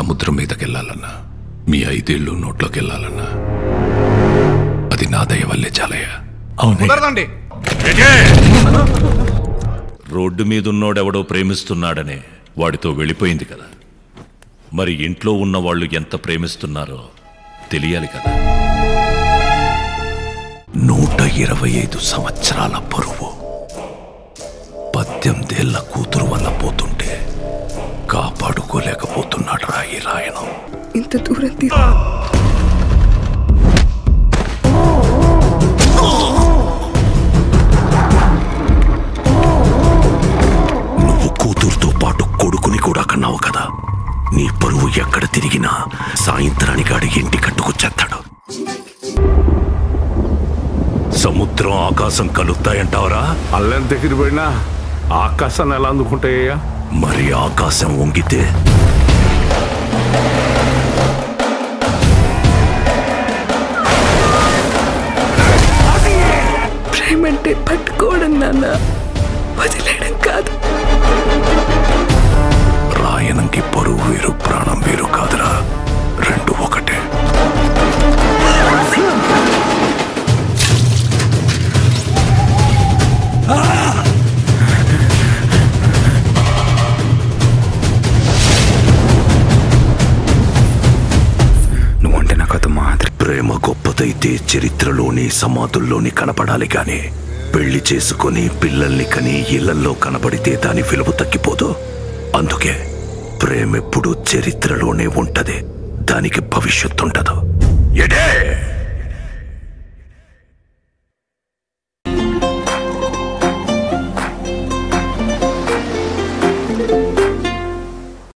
సముద్రం మీదకెళ్ళాలన్నా మీ ఐదేళ్ళు నోట్లోకి వెళ్ళాలన్నా అది నా దయ వల్లే చాలయ్యా కుదరదండి రోడ్డు మీదున్నోడెవడో ప్రేమిస్తున్నాడనే వాడితో వెళ్ళిపోయింది కదా మరి ఇంట్లో ఉన్న వాళ్ళు ఎంత ప్రేమిస్తున్నారో తెలియాలి కదా నూట ఇరవై ఐదు సంవత్సరాల పరువు పద్దెనిమిదేళ్ల కూతురు వల్ల పోతుంటే కాపాడుకోలేకపోతున్నాడు రా ఈ రాయణం ఇంత దూరం తీ నువ్వు కూతురుతో పాటు కొడుకుని కూడా కన్నావు కదా నీ పరువు ఎక్కడ తిరిగినా సాయంత్రానికి ఆడి ఇంటి కట్టుకొచ్చేస్తాడు సముద్రం ఆకాశం కలుస్తాయంటావరా అల్లం దగ్గర పడినా ఆకాశాన్ని ఎలా అందుకుంటాయ్యా మరి ఆకాశం వంగితే ప్రేమంటే పట్టుకోవడం నాన్న వదిలేయడం కాదు రాయనంకి పరువు వేరు ప్రాణం వేరు కాదురా రెండు ఒకటే నువ్వంటే నాకు అది మాదిరి ప్రేమ గొప్పదైతే చరిత్రలోని సమాధుల్లోని కనపడాలి గాని పెళ్లి చేసుకొని పిల్లల్ని కని ఇళ్లల్లో కనబడితే దాని విలువ తగ్గిపోదు అందుకే ప్రేమెప్పుడు చరిత్రలోనే ఉంటది దానికి భవిష్యత్తుండదు ఎడే